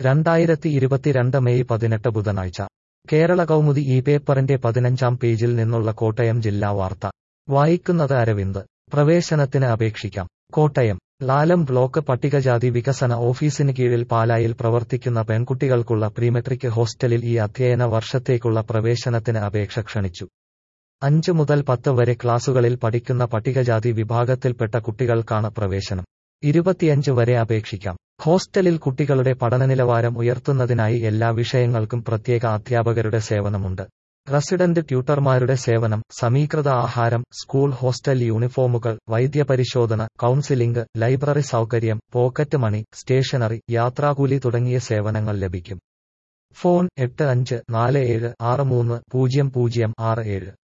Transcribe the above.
രണ്ടായിരത്തി ഇരുപത്തിരണ്ട് മെയ് പതിനെട്ട് ബുധനാഴ്ച കേരള കൗമുദി ഈ പേപ്പറിന്റെ പതിനഞ്ചാം പേജിൽ നിന്നുള്ള കോട്ടയം ജില്ലാ വാർത്ത വായിക്കുന്നത് അരവിന്ദ് പ്രവേശനത്തിന് അപേക്ഷിക്കാം കോട്ടയം ലാലം ബ്ലോക്ക് പട്ടികജാതി വികസന ഓഫീസിന് കീഴിൽ പാലായിൽ പ്രവർത്തിക്കുന്ന പെൺകുട്ടികൾക്കുള്ള പ്രീമെട്രിക് ഹോസ്റ്റലിൽ ഈ അധ്യയന വർഷത്തേക്കുള്ള പ്രവേശനത്തിന് അപേക്ഷ ക്ഷണിച്ചു അഞ്ച് മുതൽ പത്ത് വരെ ക്ലാസുകളിൽ പഠിക്കുന്ന പട്ടികജാതി വിഭാഗത്തിൽപ്പെട്ട കുട്ടികൾക്കാണ് പ്രവേശനം ഇരുപത്തിയഞ്ച് വരെ അപേക്ഷിക്കാം ഹോസ്റ്റലിൽ കുട്ടികളുടെ പഠനനിലവാരം ഉയർത്തുന്നതിനായി എല്ലാ വിഷയങ്ങൾക്കും പ്രത്യേക അധ്യാപകരുടെ സേവനമുണ്ട് റസിഡന്റ് ട്യൂട്ടർമാരുടെ സേവനം സമീകൃത ആഹാരം സ്കൂൾ ഹോസ്റ്റൽ യൂണിഫോമുകൾ വൈദ്യപരിശോധന കൗൺസിലിംഗ് ലൈബ്രറി സൗകര്യം പോക്കറ്റ് മണി സ്റ്റേഷനറി യാത്രാകൂലി തുടങ്ങിയ സേവനങ്ങൾ ലഭിക്കും ഫോൺ എട്ട് അഞ്ച് നാല് ഏഴ് ആറ് മൂന്ന് പൂജ്യം പൂജ്യം ആറ് ഏഴ്